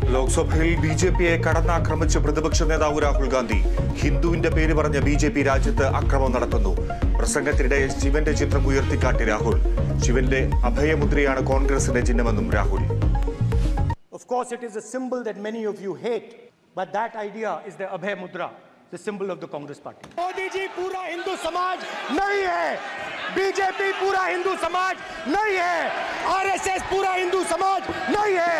ലോക്സഭയിൽ B J പിയെ കടന്നാക്രമിച്ച് പ്രതിപക്ഷ നേതാവ് രാഹുൽ ഗാന്ധി ഹിന്ദുവിന്റെ പേര് പറഞ്ഞ ബി ജെ പി രാജ്യത്ത് അക്രമം നടത്തുന്നു പ്രസംഗത്തിനിടെ ശിവന്റെ ചിത്രം ഉയർത്തിക്കാട്ടി രാഹുൽ ശിവന്റെ അഭയമുദ്രയാണ് കോൺഗ്രസിന്റെ ചിഹ്നമെന്നും Rahul Of course, it is a symbol that many of you hate, but that idea is the Abhay Mudra, the symbol of the Congress party. Modi जी पूरा हिंदू समाज नहीं है बीजेपी पूरा हिंदू समाज नहीं है आरएसएस पूरा हिंदू समाज नहीं है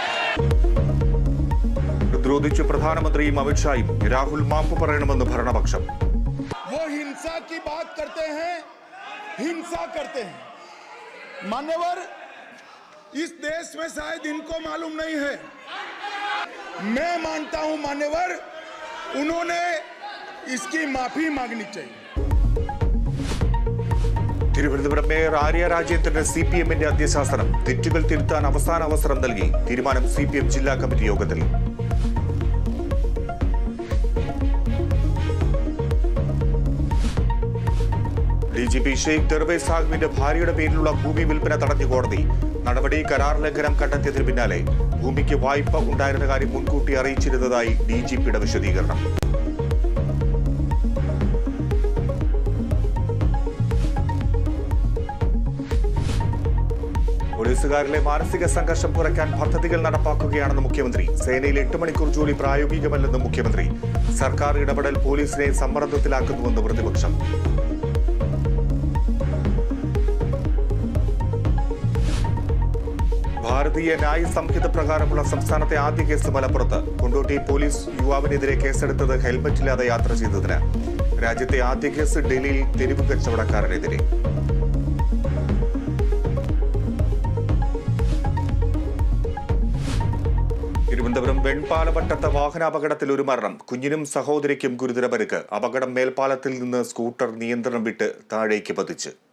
പ്രതിരോധിച്ച് പ്രധാനമന്ത്രിയും അമിത്ഷായും രാഹുൽ മാപ്പ് പറയണമെന്ന് ഭരണപക്ഷം वो हिंसा की बात करते हैं हिंसा करते हैं मान्यवर इस देश में शायद इनको मालूम नहीं है मैं मानता हूं मान्यवर उन्होंने इसकी माफी मांगनी चाहिए തിരുവനന്തപുരം മേയർ ആര്യ രാജേന്ദ്രന് സി പി എമ്മിന്റെ അധ്യശാസനം തെറ്റുകൾ തിരുത്താൻ അവസാന അവസരം നൽകി തീരുമാനം സി പി എം ജില്ലാ കമ്മിറ്റി യോഗത്തിൽ D G P Sheikh Darvesh സാഹിബിന്റെ ഭാര്യയുടെ പേരിലുള്ള ഭൂമി വിൽപ്പന തടഞ്ഞു കോടതി നടപടി കരാർ ലംഘനം കണ്ടെത്തിയതിന് പിന്നാലെ ഭൂമിക്ക് വായ്പ ഉണ്ടായിരുന്ന കാര്യം മുൻകൂട്ടി അറിയിച്ചിരുന്നതായി ഡി ജി പിയുടെ വിശദീകരണം പോലീസുകാരിലെ മാനസിക സംഘർഷം കുറയ്ക്കാൻ പദ്ധതികൾ നടപ്പാക്കുകയാണെന്ന് മുഖ്യമന്ത്രി സേനയിൽ എട്ട് മണിക്കൂർ ജോലി പ്രായോഗികമല്ലെന്ന് മുഖ്യമന്ത്രി സർക്കാർ ഇടപെടൽ പോലീസിനെ സമ്മർദ്ദത്തിലാക്കുന്നുവെന്ന് പ്രതിപക്ഷം ഭാരതീയ ന്യായ സംഹിത പ്രകാരമുള്ള സംസ്ഥാനത്തെ ആദ്യ കേസ് മലപ്പുറത്ത് കൊണ്ടോട്ടി പോലീസ് യുവാവിനെതിരെ കേസെടുത്തത് ഹെൽമറ്റില്ലാതെ യാത്ര ചെയ്തതിന് രാജ്യത്തെ ആദ്യ കേസ് ഡൽഹിയിൽ തെരുവ് കച്ചവടക്കാരനെതിരെ തിരുവനന്തപുരം വെൺപാലവട്ടത്ത് വാഹനാപകടത്തിൽ ഒരു മരണം കുഞ്ഞിനും സഹോദരിക്കും ഗുരുതര പരിക്ക് അപകടം മേൽപ്പാലത്തിൽ നിന്ന് സ്കൂട്ടർ നിയന്ത്രണം വിട്ട് താഴേക്ക് പതിച്ച്